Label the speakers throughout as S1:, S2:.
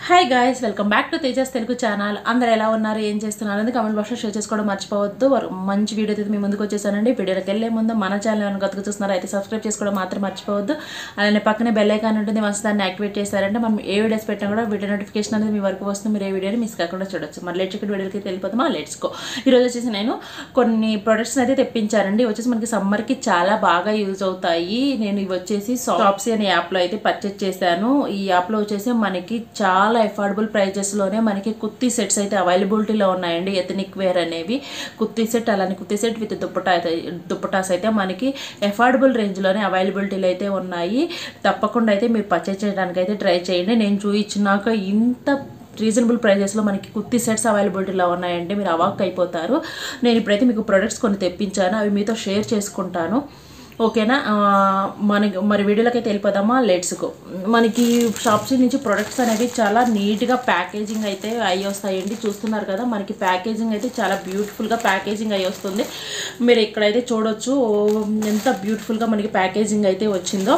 S1: hi guys welcome back to Tejas Telugu channel అందరు ఎలా ఉన్నారు ఏం చేస్తున్నారు అనేది కమెంట్ బాక్స్లో షేర్ చేసుకోవడం మర్చిపోవద్దు వర్- మంచి వీడియో అయితే మీ ముందుకు వచ్చేసానండి వీడియోకి వెళ్ళే ముందు మన ఛానల్ ఏమైనా కొత్తగా చూస్తున్నారో అయితే సబ్స్క్రైబ్ చేసుకోవడం మాత్రం మర్చిపోవద్దు అలానే పక్కనే బెల్ ఐకాన్ ఉంటుంది వన్స్ దాన్ని యాక్టివేట్ చేశారంటే మనం ఏ వీడియోస్ పెట్టినా కూడా వీడియో నోటిఫికేషన్ అనేది మీ వరకు వస్తుంది మీరు ఏ వీడియోని మిస్ కాకుండా చూడొచ్చు మరి లేట్ చికెన్ వీడియోకి వెళ్ళిపోతామా లెట్స్ గో ఈరోజు వచ్చేసి నేను కొన్ని ప్రొడక్ట్స్ అయితే తెప్పించారండి ఇవి వచ్చేసి మనకి సమ్మర్కి చాలా బాగా యూజ్ అవుతాయి నేను ఇవి వచ్చేసి షాప్సీ అనే యాప్లో అయితే పర్చేస్ చేశాను ఈ యాప్లో వచ్చేసి మనకి చాలా అఫోర్డబుల్ ప్రైజెస్లోనే మనకి కుర్తీ సెట్స్ అయితే అవైలబిలిటీలో ఉన్నాయండి ఎథనిక్ వేర్ అనేవి కుర్తీ సెట్ అలానే కుర్తీ సెట్ విత్ దుప్పటా అయితే దుప్పటాస్ అయితే మనకి అఫోర్డబుల్ రేంజ్లోనే అవైలబిలిటీలో అయితే ఉన్నాయి తప్పకుండా అయితే మీరు పర్చేస్ చేయడానికి అయితే ట్రై చేయండి నేను చూయించినాక ఇంత రీజనబుల్ ప్రైజెస్లో మనకి కుర్తీ సెట్స్ అవైలబిలిటీలో ఉన్నాయండి మీరు అవాక్ అయిపోతారు నేను ఇప్పుడైతే మీకు ప్రొడక్ట్స్ కొన్ని తెప్పించాను అవి మీతో షేర్ చేసుకుంటాను ఓకేనా ఆ, మనకి మరి వీడియోలోకి అయితే వెళ్ళిపోదామా లెట్స్ గో మనకి షాప్స్ నుంచి ప్రొడక్ట్స్ అనేవి చాలా నీట్గా ప్యాకేజింగ్ అయితే అయ్యి వస్తాయండి చూస్తున్నారు కదా మనకి ప్యాకేజింగ్ అయితే చాలా బ్యూటిఫుల్గా ప్యాకేజింగ్ అయ్యి వస్తుంది మీరు ఇక్కడైతే చూడొచ్చు ఎంత బ్యూటిఫుల్గా మనకి ప్యాకేజింగ్ అయితే వచ్చిందో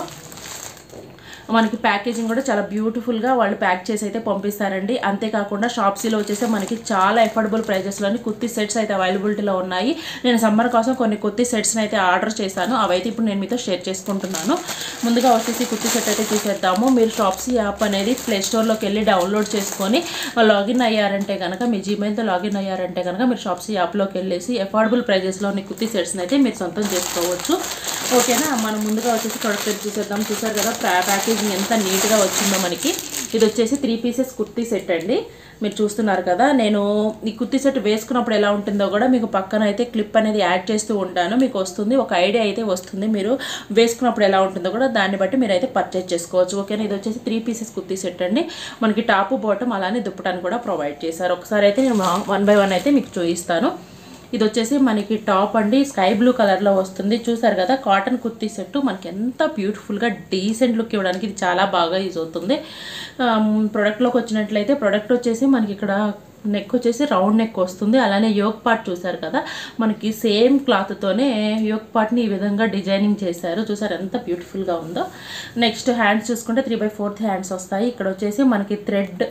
S1: మనకి ప్యాకేజింగ్ కూడా చాలా బ్యూటిఫుల్గా వాళ్ళు ప్యాక్ చేసి అయితే పంపిస్తారండి అంతేకాకుండా షాప్సీలో వచ్చేసి మనకి చాలా అఫోర్డబుల్ ప్రైజెస్లోని కుర్తీ సెట్స్ అయితే అవైలబిలిటీలో ఉన్నాయి నేను సమ్మర్ కోసం కొన్ని కుర్తీ సెట్స్ని అయితే ఆర్డర్ చేశాను అవైతే ఇప్పుడు నేను మీతో షేర్ చేసుకుంటున్నాను ముందుగా వచ్చేసి కుర్తీ సెట్ అయితే చూసేద్దాము మీరు షాప్సీ యాప్ అనేది ప్లే స్టోర్లోకి వెళ్ళి డౌన్లోడ్ చేసుకొని లాగిన్ అయ్యారంటే కనుక మీ జీమెయిల్తో లాగిన్ అయ్యారంటే కనుక మీరు షాప్సీ యాప్లోకి వెళ్ళేసి అఫోర్డబుల్ ప్రైజెస్లోని కుర్తీ సెట్స్ని అయితే మీరు సొంతం చేసుకోవచ్చు ఓకేనా మనం ముందుగా వచ్చేసి ప్రొడక్ట్ చూసేద్దాం చూసారు కదా ప్యా- ప్యాకేజింగ్ ఎంత నీట్గా వచ్చిందో మనకి ఇది వచ్చేసి త్రీ పీసెస్ కుర్తీ సెట్ అండి మీరు చూస్తున్నారు కదా నేను ఈ కుర్తీ సెట్ వేసుకున్నప్పుడు ఎలా ఉంటుందో కూడా మీకు పక్కన అయితే క్లిప్ అనేది యాడ్ చేస్తూ ఉంటాను మీకు వస్తుంది ఒక ఐడియా అయితే వస్తుంది మీరు వేసుకున్నప్పుడు ఎలా ఉంటుందో కూడా దాన్ని బట్టి మీరు అయితే పర్చేజ్ చేసుకోవచ్చు ఓకేనా ఇది వచ్చేసి త్రీ పీసెస్ కుర్తీ సెట్ అండి మనకి టాపు బాటమ్ అలానే దుప్పటాన్ని కూడా ప్రొవైడ్ చేశారు ఒకసారి అయితే నేను వన్ బై వన్ అయితే మీకు చూపిస్తాను ఇది వచ్చేసి మనకి టాప్ అండి స్కై బ్లూ కలర్లో వస్తుంది చూసారు కదా కాటన్ కుర్తీ సెట్ మనకి ఎంత బ్యూటిఫుల్గా డీసెంట్ లుక్ ఇవ్వడానికి ఇది చాలా బాగా యూజ్ అవుతుంది ప్రొడక్ట్లోకి వచ్చినట్లయితే ప్రొడక్ట్ వచ్చేసి మనకి ఇక్కడ నెక్ వచ్చేసి రౌండ్ నెక్ వస్తుంది అలానే యోగ్ పార్ట్ చూసారు కదా మనకి సేమ్ క్లాత్తోనే యోగ్ పార్ట్ని ఈ విధంగా డిజైనింగ్ చేశారు చూసారు ఎంత బ్యూటిఫుల్గా ఉందో నెక్స్ట్ హ్యాండ్స్ చూసుకుంటే త్రీ బై ఫోర్త్ హ్యాండ్స్ వస్తాయి ఇక్కడ వచ్చేసి మనకి థ్రెడ్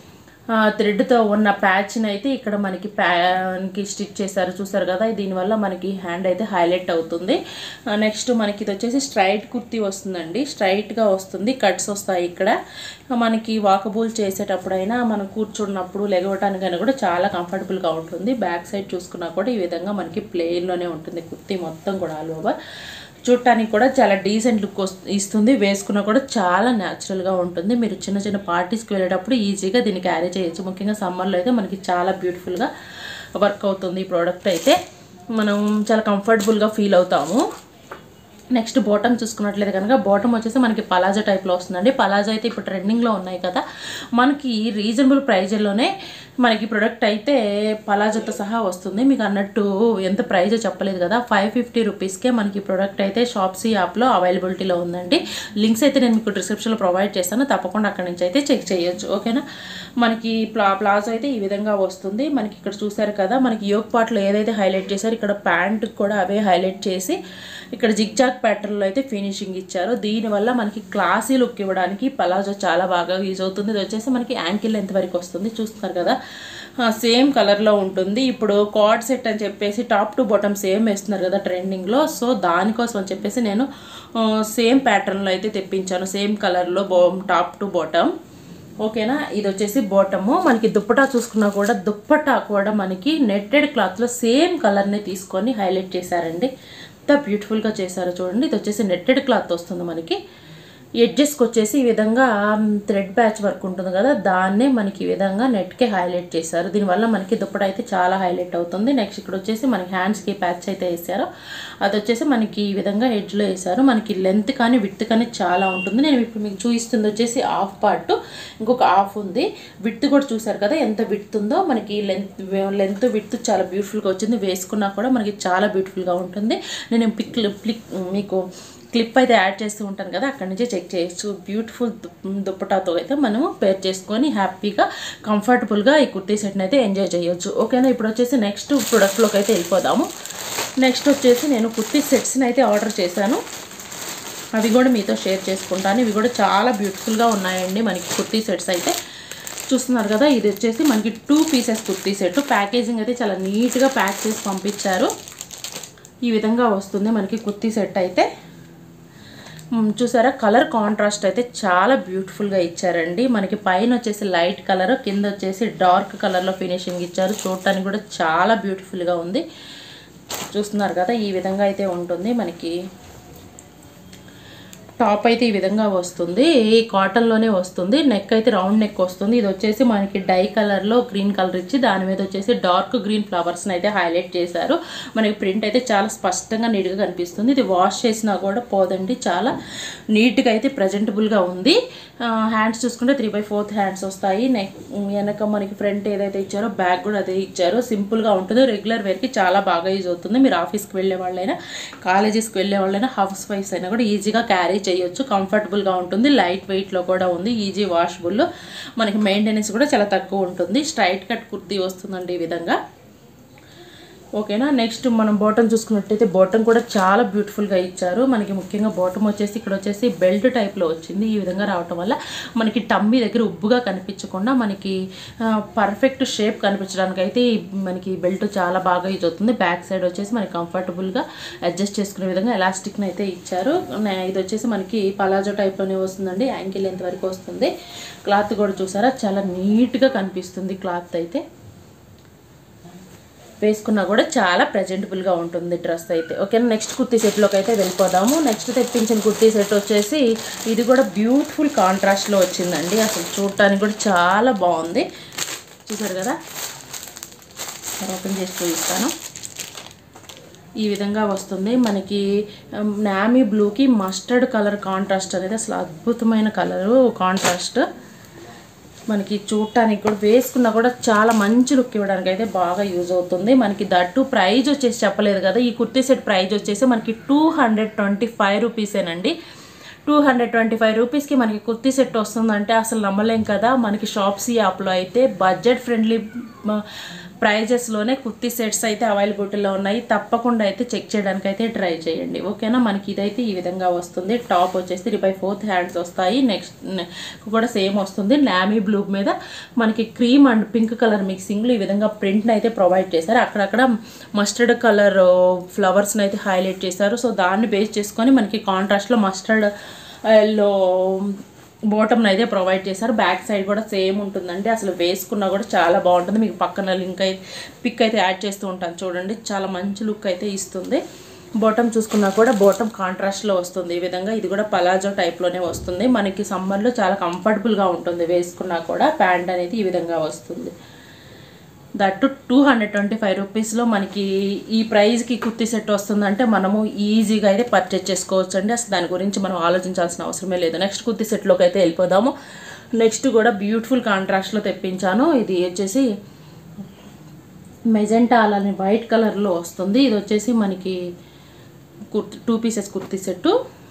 S1: థ్రెడ్తో ఉన్న ప్యాచ్ని అయితే ఇక్కడ మనకి ప్యాన్కి స్టిచ్ చేశారు చూసారు కదా దీనివల్ల మనకి హ్యాండ్ అయితే హైలైట్ అవుతుంది నెక్స్ట్ మనకి ఇది వచ్చేసి స్ట్రైట్ కుర్తీ వస్తుందండి స్ట్రైట్గా వస్తుంది కట్స్ వస్తాయి ఇక్కడ మనకి వాకబుల్ చేసేటప్పుడైనా మనం కూర్చున్నప్పుడు లెగవటానికైనా కూడా చాలా కంఫర్టబుల్గా ఉంటుంది బ్యాక్ సైడ్ చూసుకున్నా కూడా ఈ విధంగా మనకి ప్లెయిన్లోనే ఉంటుంది కుర్తీ మొత్తం కూడా ఆల్ ఓవర్ చూడటానికి కూడా చాలా డీసెంట్ లుక్ ఇస్తుంది వేసుకున్నా కూడా చాలా న్యాచురల్గా ఉంటుంది మీరు చిన్న చిన్న పార్టీస్కి వెళ్ళేటప్పుడు ఈజీగా దీన్ని క్యారీ చేయొచ్చు ముఖ్యంగా సమ్మర్లో అయితే మనకి చాలా బ్యూటిఫుల్గా వర్క్ అవుతుంది ఈ ప్రోడక్ట్ అయితే మనం చాలా కంఫర్టబుల్గా ఫీల్ అవుతాము నెక్స్ట్ బాటమ్ చూసుకున్నట్లయితే కనుక బాటమ్ వచ్చేసి మనకి పలాజా టైప్లో వస్తుందండి పలాజా అయితే ఇప్పుడు ట్రెండింగ్లో ఉన్నాయి కదా మనకి రీజనబుల్ ప్రైజ్లోనే మనకి ప్రొడక్ట్ అయితే పలాజాతో సహా వస్తుంది మీకు అన్నట్టు ఎంత ప్రైజ్ చెప్పలేదు కదా ఫైవ్ ఫిఫ్టీ రూపీస్కే మనకి ప్రొడక్ట్ అయితే షాప్సీ యాప్లో అవైలబిలిటీలో ఉందండి లింక్స్ అయితే నేను మీకు డిస్క్రిప్షన్లో ప్రొవైడ్ చేస్తాను తప్పకుండా అక్కడి నుంచి అయితే చెక్ చేయొచ్చు ఓకేనా మనకి ప్లా ప్లాజో అయితే ఈ విధంగా వస్తుంది మనకి ఇక్కడ చూసారు కదా మనకి యోగ్ పార్ట్లో ఏదైతే హైలైట్ చేశారో ఇక్కడ ప్యాంట్ కూడా అవే హైలైట్ చేసి ఇక్కడ జిగ్జాగ్ ప్యాటర్న్లో అయితే ఫినిషింగ్ ఇచ్చారు దీనివల్ల మనకి క్లాసీ లుక్ ఇవ్వడానికి పలాజో చాలా బాగా యూజ్ అవుతుంది ఇది వచ్చేసి మనకి యాంకిల్ లెంత్ వరకు వస్తుంది చూస్తున్నారు కదా సేమ్ కలర్లో ఉంటుంది ఇప్పుడు కార్డ్ సెట్ అని చెప్పేసి టాప్ టు బాటమ్ సేమ్ వేస్తున్నారు కదా ట్రెండింగ్లో సో దానికోసం అని చెప్పేసి నేను సేమ్ ప్యాటర్న్లో అయితే తెప్పించాను సేమ్ కలర్లో బో టాప్ టు బాటమ్ ఓకేనా ఇది వచ్చేసి బాటము మనకి దుప్పటా చూసుకున్నా కూడా దుప్పటా కూడా మనకి నెట్టెడ్ క్లాత్లో సేమ్ కలర్ని తీసుకొని హైలైట్ చేశారండి ఎంత బ్యూటిఫుల్గా చేశారో చూడండి ఇది వచ్చేసి నెట్టెడ్ క్లాత్ వస్తుంది మనకి ఎడ్జెస్కి వచ్చేసి ఈ విధంగా థ్రెడ్ బ్యాచ్ వర్క్ ఉంటుంది కదా దాన్నే మనకి ఈ విధంగా నెట్కే హైలైట్ చేశారు దీనివల్ల మనకి దుప్పట అయితే చాలా హైలైట్ అవుతుంది నెక్స్ట్ ఇక్కడ వచ్చేసి మనకి హ్యాండ్స్కి ప్యాచ్ అయితే వేసారు అది వచ్చేసి మనకి ఈ విధంగా ఎడ్జ్లో వేసారు మనకి లెంత్ కానీ విత్ కానీ చాలా ఉంటుంది నేను ఇప్పుడు మీకు చూపిస్తుంది వచ్చేసి హాఫ్ పార్ట్ ఇంకొక హాఫ్ ఉంది విత్ కూడా చూసారు కదా ఎంత విత్ ఉందో మనకి లెంత్ లెంత్ విత్ చాలా బ్యూటిఫుల్గా వచ్చింది వేసుకున్నా కూడా మనకి చాలా బ్యూటిఫుల్గా ఉంటుంది నేను పిక్ పిక్ మీకు క్లిప్ అయితే యాడ్ చేస్తూ ఉంటాను కదా అక్కడి నుంచి చెక్ చేయొచ్చు బ్యూటిఫుల్ దుప్పటాతో అయితే మనం పేర్ చేసుకొని హ్యాపీగా కంఫర్టబుల్గా ఈ కుర్తీ సెట్ని అయితే ఎంజాయ్ చేయొచ్చు ఓకేనా ఇప్పుడు వచ్చేసి నెక్స్ట్ ప్రొడక్ట్లోకి అయితే వెళ్ళిపోదాము నెక్స్ట్ వచ్చేసి నేను కుర్తీ సెట్స్ని అయితే ఆర్డర్ చేశాను అవి కూడా మీతో షేర్ చేసుకుంటాను ఇవి కూడా చాలా బ్యూటిఫుల్గా ఉన్నాయండి మనకి కుర్తీ సెట్స్ అయితే చూస్తున్నారు కదా ఇది వచ్చేసి మనకి two pieces kurti set packaging అయితే చాలా నీట్గా ప్యాక్ చేసి పంపించారు ఈ విధంగా వస్తుంది మనకి కుర్తీ సెట్ అయితే మ్, చూసారా కలర్ కాంట్రాస్ట్ అయితే చాలా బ్యూటిఫుల్గా ఇచ్చారండి మనకి పైన వచ్చేసి లైట్ కలర్ కింద వచ్చేసి డార్క్ కలర్లో ఫినిషింగ్ ఇచ్చారు చూడటానికి కూడా చాలా బ్యూటిఫుల్గా ఉంది చూస్తున్నారు కదా ఈ విధంగా అయితే ఉంటుంది మనకి టాప్ అయితే ఈ విధంగా వస్తుంది ఈ కాటన్లోనే వస్తుంది నెక్ అయితే రౌండ్ నెక్ వస్తుంది ఇది వచ్చేసి మనకి డై కలర్లో గ్రీన్ కలర్ ఇచ్చి దాని మీద వచ్చేసి డార్క్ గ్రీన్ ఫ్లవర్స్ని అయితే హైలైట్ చేశారు మనకి ప్రింట్ అయితే చాలా స్పష్టంగా నీట్గా కనిపిస్తుంది ఇది వాష్ చేసినా కూడా పోదండి చాలా నీట్గా అయితే ప్రజెంటబుల్గా ఉంది హ్యాండ్స్ చూసుకుంటే త్రీ బై ఫోర్త్ హ్యాండ్స్ వస్తాయి నెక్ వెనక మనకి ఫ్రంట్ ఏదైతే ఇచ్చారో బ్యాక్ కూడా అదే ఇచ్చారో సింపుల్గా ఉంటుంది రెగ్యులర్ వేర్కి చాలా బాగా యూజ్ అవుతుంది మీరు ఆఫీస్కి వెళ్ళే వాళ్ళైనా కాలేజెస్కి వెళ్ళే వాళ్ళైనా హౌస్ వైఫ్స్ అయినా కూడా ఈజీగా క్యారీ చేయొచ్చు కంఫర్టబుల్గా ఉంటుంది లైట్ వెయిట్లో కూడా ఉంది ఈజీ వాషబుల్ మనకి మెయింటెనెన్స్ కూడా చాలా తక్కువ ఉంటుంది స్ట్రైట్ కట్ కుర్తీ వస్తుందండి ఈ విధంగా ఓకేనా నెక్స్ట్ మనం బాటమ్ చూసుకున్నట్టయితే బాటమ్ కూడా చాలా బ్యూటిఫుల్గా ఇచ్చారు మనకి ముఖ్యంగా బాటమ్ వచ్చేసి ఇక్కడ వచ్చేసి బెల్ట్ టైప్లో వచ్చింది ఈ విధంగా రావటం వల్ల మనకి టమ్మీ దగ్గర ఉబ్బుగా కనిపించకుండా మనకి పర్ఫెక్ట్ షేప్ కనిపించడానికి అయితే ఈ మనకి బెల్ట్ చాలా బాగా యూజ్ అవుతుంది బ్యాక్ సైడ్ వచ్చేసి మనకి కంఫర్టబుల్గా అడ్జస్ట్ చేసుకునే విధంగా ఎలాస్టిక్ని అయితే ఇచ్చారు నే- ఇది వచ్చేసి మనకి పలాజో టైప్లోనే వస్తుందండి యాంకిల్ ఎంత వరకు వస్తుంది క్లాత్ కూడా చూసారా చాలా నీట్గా కనిపిస్తుంది క్లాత్ అయితే వేసుకున్నా కూడా చాలా ప్రజెంటబుల్గా ఉంటుంది డ్రెస్ అయితే ఓకేనా నెక్స్ట్ కుర్తీ సెట్లోకి అయితే వెళ్ళిపోదాము నెక్స్ట్ తెప్పించిన కుర్తీ సెట్ వచ్చేసి ఇది కూడా బ్యూటిఫుల్ కాంట్రాస్ట్లో వచ్చిందండి అసలు చూడటానికి కూడా చాలా బాగుంది చూసారు కదా ఓపెన్ చేసి చూపిస్తాను ఈ విధంగా వస్తుంది మనకి నామీ బ్లూకి మస్టర్డ్ కలర్ కాంట్రాస్ట్ అనేది అసలు అద్భుతమైన కలరు కాంట్రాస్ట్ మనకి చూడటానికి కూడా వేసుకున్నా కూడా చాలా మంచి లుక్ ఇవ్వడానికి అయితే బాగా యూజ్ అవుతుంది మనకి దట్టు ప్రైజ్ వచ్చేసి చెప్పలేదు కదా ఈ కుర్తీ సెట్ ప్రైజ్ వచ్చేసి మనకి టూ హండ్రెడ్ ట్వంటీ ఫైవ్ రూపీసేనండి టూ హండ్రెడ్ ట్వంటీ ఫైవ్ రూపీస్కి మనకి కుర్తీ సెట్ వస్తుందంటే అసలు నమ్మలేం కదా మనకి షాప్సీ యాప్లో అయితే బడ్జెట్ ఫ్రెండ్లీ ప్రైజెస్లోనే కుర్తీ సెట్స్ అయితే అవైలబిలిటీలో ఉన్నాయి తప్పకుండా అయితే చెక్ చేయడానికి అయితే ట్రై చేయండి ఓకేనా మనకి ఇదైతే ఈ విధంగా వస్తుంది టాప్ వచ్చేసి త్రీ బై ఫోర్త్ హ్యాండ్స్ వస్తాయి నెక్స్ట్ కూడా సేమ్ వస్తుంది నామీ బ్లూ మీద మనకి క్రీమ్ అండ్ పింక్ కలర్ మిక్సింగ్లో ఈ విధంగా ప్రింట్ని అయితే ప్రొవైడ్ చేశారు అక్కడక్కడ మస్టర్డ్ కలర్ ఫ్లవర్స్ని అయితే హైలైట్ చేశారు సో దాన్ని బేస్ చేసుకొని మనకి కాంట్రాస్ట్లో మస్టర్డ్ ఎల్లో బాటమ్ని అయితే ప్రొవైడ్ చేశారు బ్యాక్ సైడ్ కూడా సేమ్ ఉంటుందండి అసలు వేసుకున్నా కూడా చాలా బాగుంటుంది మీకు పక్కన లింక్ అయితే పిక్ అయితే యాడ్ చేస్తూ ఉంటాను చూడండి చాలా మంచి లుక్ అయితే ఇస్తుంది బాటమ్ చూసుకున్నా కూడా బాటమ్ కాంట్రాస్ట్లో వస్తుంది ఈ విధంగా ఇది కూడా పలాజో టైప్లోనే వస్తుంది మనకి సమ్మర్లో చాలా కంఫర్టబుల్గా ఉంటుంది వేసుకున్నా కూడా ప్యాంట్ అనేది ఈ విధంగా వస్తుంది that two hundred twenty five రూపీస్లో మనకి ఈ ప్రైస్కి కుర్తీ సెట్ వస్తుందంటే మనము ఈజీగా అయితే పర్చేజ్ చేసుకోవచ్చు అండి అసలు దాని గురించి మనం ఆలోచించాల్సిన అవసరమే లేదు నెక్స్ట్ కుర్తీ సెట్లోకి అయితే వెళ్ళిపోదాము నెక్స్ట్ కూడా బ్యూటిఫుల్ కాంట్రాస్ట్లో తెప్పించాను ఇది వచ్చేసి మెజెంటా అలానే వైట్ కలర్లో వస్తుంది ఇది వచ్చేసి మనకి kurti two pieces kurti set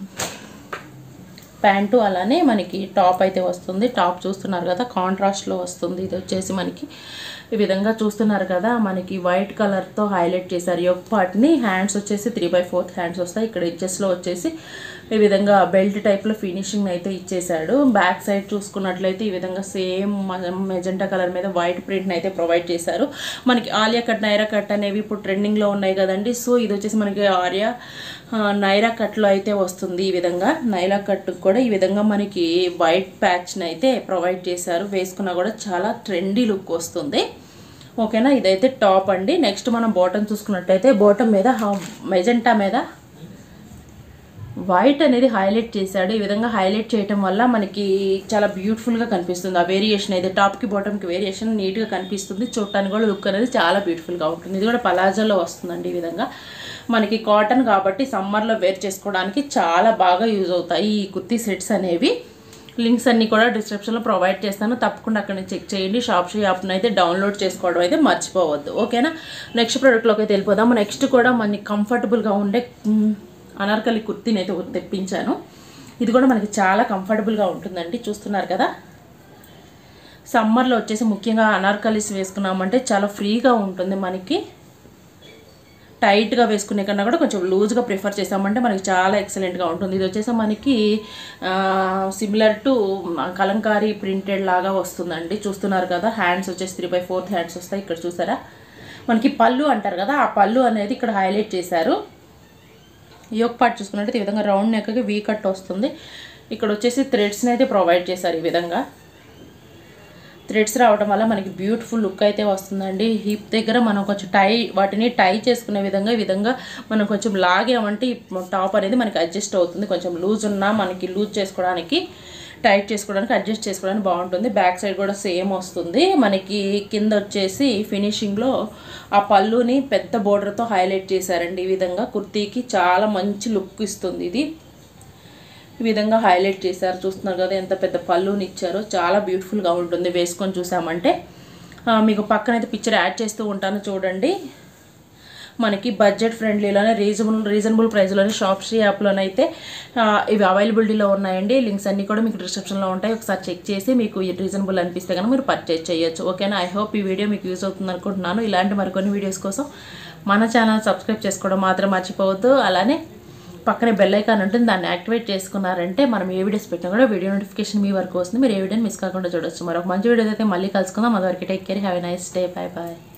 S1: pant అలానే మనకి టాప్ అయితే వస్తుంది టాప్ చూస్తున్నారు కదా కాంట్రాస్ట్లో వస్తుంది ఇది వచ్చేసి మనకి ఈ విధంగా చూస్తున్నారు కదా మనకి వైట్ కలర్తో హైలైట్ చేశారు ఈ యొక్క పార్ట్ని హ్యాండ్స్ వచ్చేసి త్రీ బై ఫోర్త్ హ్యాండ్స్ వస్తాయి ఇక్కడ ఎడ్జెస్లో వచ్చేసి ఈ విధంగా బెల్ట్ టైప్లో ఫినిషింగ్ అయితే ఇచ్చేసాడు బ్యాక్ సైడ్ చూసుకున్నట్లయితే ఈ విధంగా సేమ్ మెజెంటా కలర్ మీద వైట్ ప్రింట్ని అయితే ప్రొవైడ్ చేశారు మనకి ఆలియా కట్ నైరా కట్ అనేవి ఇప్పుడు ట్రెండింగ్లో ఉన్నాయి కదండి సో ఇది వచ్చేసి మనకి ఆర్యా ఆ, నైరా కట్లో అయితే వస్తుంది ఈ విధంగా నైరా కట్ కూడా ఈ విధంగా మనకి వైట్ ప్యాచ్ని అయితే ప్రొవైడ్ చేశారు వేసుకున్నా కూడా చాలా ట్రెండీ లుక్ వస్తుంది ఓకేనా ఇదైతే టాప్ అండి నెక్స్ట్ మనం బాటమ్ చూసుకున్నట్టయితే బాటమ్ మీద మెజెంటా మీద వైట్ అనేది హైలైట్ చేశాడు ఈ విధంగా హైలైట్ చేయటం వల్ల మనకి చాలా బ్యూటిఫుల్గా కనిపిస్తుంది ఆ వేరియేషన్ అయితే టాప్కి బాటమ్కి వేరియేషన్ నీట్గా కనిపిస్తుంది చూడటానికి కూడా లుక్ అనేది చాలా బ్యూటిఫుల్గా ఉంటుంది ఇది కూడా పలాజోలో వస్తుందండి ఈ విధంగా మనకి కాటన్ కాబట్టి సమ్మర్లో వేర్ చేసుకోవడానికి చాలా బాగా యూజ్ అవుతాయి ఈ కుర్తీ సెట్స్ అనేవి లింక్స్ అన్నీ కూడా డిస్క్రిప్షన్లో ప్రొవైడ్ చేస్తాను తప్పకుండా అక్కడ నుంచి చెక్ చేయండి షాప్షీ యాప్ని అయితే డౌన్లోడ్ చేసుకోవడం అయితే మర్చిపోవద్దు ఓకేనా నెక్స్ట్ ప్రోడక్ట్లోకి అయితే వెళ్ళిపోదాము నెక్స్ట్ కూడా మనకి కంఫర్టబుల్గా ఉండే మ్, అనార్కలి కుర్తీని అయితే ఒకటి తెప్పించాను ఇది కూడా మనకి చాలా కంఫర్టబుల్గా ఉంటుందండి చూస్తున్నారు కదా సమ్మర్లో వచ్చేసి ముఖ్యంగా అనార్కలీస్ వేసుకున్నామంటే చాలా ఫ్రీగా ఉంటుంది మనకి టైట్గా వేసుకునే కన్నా కూడా కొంచెం లూజ్గా ప్రిఫర్ చేసామంటే మనకి చాలా ఎక్సలెంట్గా ఉంటుంది ఇది వచ్చేసి మనకి సిమిలర్ టు కలంకారీ ప్రింటెడ్ లాగా వస్తుందండి చూస్తున్నారు కదా హ్యాండ్స్ వచ్చేసి త్రీ బై ఫోర్త్ హ్యాండ్స్ వస్తాయి ఇక్కడ చూసారా మనకి పళ్ళు అంటారు కదా ఆ పళ్ళు అనేది ఇక్కడ హైలైట్ చేశారు యోక్ పార్ట్ చూసుకున్నట్టు ఈ విధంగా రౌండ్ నెక్కి వీ కట్ వస్తుంది ఇక్కడ వచ్చేసి థ్రెడ్స్ని అయితే ప్రొవైడ్ చేశారు ఈ విధంగా థ్రెడ్స్ రావడం వల్ల మనకి బ్యూటిఫుల్ లుక్ అయితే వస్తుందండి హిప్ దగ్గర మనం కొంచెం టై వాటిని టై చేసుకునే విధంగా ఈ విధంగా మనం కొంచెం లాగామంటే ఈ టాప్ అనేది మనకి అడ్జస్ట్ అవుతుంది కొంచెం లూజ్ ఉన్నా మనకి లూజ్ చేసుకోవడానికి టైట్ చేసుకోవడానికి అడ్జస్ట్ చేసుకోవడానికి బాగుంటుంది బ్యాక్ సైడ్ కూడా సేమ్ వస్తుంది మనకి కింద వచ్చేసి ఫినిషింగ్లో ఆ పళ్ళుని పెద్ద బోర్డర్తో హైలైట్ చేశారండి ఈ విధంగా కుర్తీకి చాలా మంచి లుక్ ఇస్తుంది ఇది ఈ విధంగా హైలైట్ చేశారు చూస్తున్నారు కదా ఎంత పెద్ద పళ్ళుని ఇచ్చారో చాలా బ్యూటిఫుల్గా ఉంటుంది వేసుకొని చూసామంటే ఆ, మీకు పక్కన అయితే పిక్చర్ యాడ్ చేస్తూ ఉంటాను చూడండి మనకి బడ్జెట్ ఫ్రెండ్లీలోనే రీజనబుల్ రీజనబుల్ ప్రైస్లోనే షాప్షీ యాప్లోనైతే ఆ, ఇవి అవైలబిలిటీలో ఉన్నాయండి లింక్స్ అన్నీ కూడా మీకు డిస్క్రిప్షన్లో ఉంటాయి ఒకసారి చెక్ చేసి మీకు రీజనబుల్ అనిపిస్తే కనుక మీరు పర్చేజ్ చేయొచ్చు ఓకేనా ఐ హోప్ ఈ వీడియో మీకు యూస్ అవుతుంది అనుకుంటున్నాను ఇలాంటి మరికొన్ని వీడియోస్ కోసం మన ఛానల్ సబ్స్క్రైబ్ చేసుకోవడం మాత్రం మర్చిపోవద్దు అలానే పక్కనే బెల్ ఐకాన్ ఉంటుంది దాన్ని యాక్టివేట్ చేసుకున్నారంటే మనం ఏ వీడియోస్ పెట్టినా కూడా వీడియో నోటిఫికేషన్ మీ వరకు వస్తుంది మీరు ఏ వీడియోని మిస్ కాకుండా చూడొచ్చు మరొక మంచి వీడియో అయితే మళ్ళీ కలుసుకుందాం అదివరకు take care have a nice day bye bye